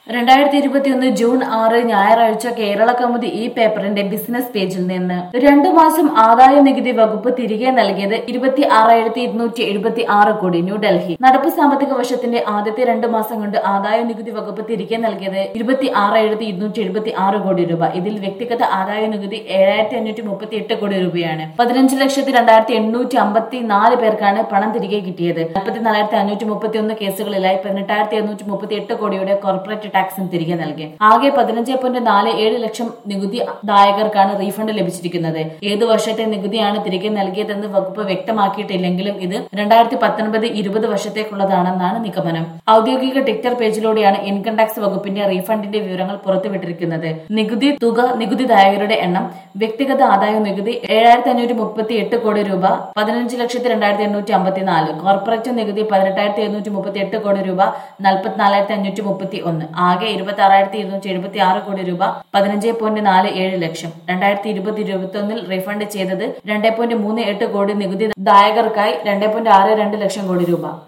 രണ്ടായിരത്തി ഇരുപത്തിയൊന്ന് ജൂൺ ആറ് ഞായറാഴ്ച കേരള കൗമുദി ഈ പേപ്പറിന്റെ ബിസിനസ് പേജിൽ നിന്ന് രണ്ടു മാസം ആദായ നികുതി വകുപ്പ് തിരികെ നൽകിയത് ഇരുപത്തി ആറായിരത്തി ഇരുന്നൂറ്റി എഴുപത്തി ആറ് കോടി ന്യൂഡൽഹി നടപ്പ് സാമ്പത്തിക വർഷത്തിന്റെ ആദ്യത്തെ രണ്ട് മാസം കൊണ്ട് ആദായ നികുതി വകുപ്പ് തിരികെ നൽകിയത് ഇരുപത്തി ആറായിരത്തി ഇരുന്നൂറ്റി എഴുപത്തി ആറ് കോടി രൂപ ഇതിൽ വ്യക്തിഗത ആദായ നികുതി ഏഴായിരത്തി അഞ്ഞൂറ്റി മുപ്പത്തി എട്ട് കോടി രൂപയാണ് പതിനഞ്ച് ലക്ഷത്തി രണ്ടായിരത്തി എണ്ണൂറ്റി അമ്പത്തി നാല് പേർക്കാണ് പണം തിരികെ കിട്ടിയത് നാൽപ്പത്തിനാലായിരത്തി അഞ്ഞൂറ്റി മുപ്പത്തി ഒന്ന് കേസുകളിലായി പതിനെട്ടായിരത്തി എണ്ണൂറ്റി മുപ്പത്തി എട്ട് കോടിയുടെ കോർപ്പറേറ്റ് ടാക്സും തിരികെ നൽകി ആകെ പതിനഞ്ച് പോയിന്റ് നാല് ഏഴ് ലക്ഷം നികുതി ദായകർക്കാണ് റീഫണ്ട് ലഭിച്ചിരിക്കുന്നത് ഏത് വർഷത്തെ നികുതിയാണ് തിരികെ നൽകിയതെന്ന് വകുപ്പ് വ്യക്തമാക്കിയിട്ടില്ലെങ്കിലും ഇത് രണ്ടായിരത്തി പത്തൊൻപത് ഇരുപത് വർഷത്തേക്കുള്ളതാണെന്നാണ് നിഗമനം ഔദ്യോഗിക ട്വിറ്റർ പേജിലൂടെയാണ് ഇൻകം ടാക്സ് വകുപ്പിന്റെ റീഫണ്ടിന്റെ വിവരങ്ങൾ പുറത്തുവിട്ടിരിക്കുന്നത് നികുതി തുക നികുതിദായകരുടെ എണ്ണം വ്യക്തിഗത ആദായ നികുതി ഏഴായിരത്തി അഞ്ഞൂറ്റി മുപ്പത്തി എട്ട് കോടി രൂപ പതിനഞ്ച് ലക്ഷത്തി രണ്ടായിരത്തി എണ്ണൂറ്റി അമ്പത്തിനാല് കോർപ്പറേറ്റ് നികുതി പതിനെട്ടായിരത്തി എഴുന്നൂറ്റി മുപ്പത്തി എട്ട് കോടി രൂപ നാൽപ്പത്തിനാലായിരത്തി അഞ്ഞൂറ്റി മുപ്പത്തി ഒന്ന് ആകെ ഇരുപത്തി ആറായിരത്തി ഇരുന്നൂറ്റി എഴുപത്തി ആറ് കോടി രൂപ പതിനഞ്ച് പോയിന്റ് നാല് ഏഴ് ലക്ഷം രണ്ടായിരത്തി ഇരുപത്തി ഇരുപത്തി ഒന്നിൽ റീഫണ്ട് ചെയ്തത് രണ്ട് പോയിന്റ് മൂന്ന് എട്ട് കോടി നികുതി ദായകർക്കായി രണ്ട് പോയിന്റ് ആറ് രണ്ട് ലക്ഷം കോടി രൂപ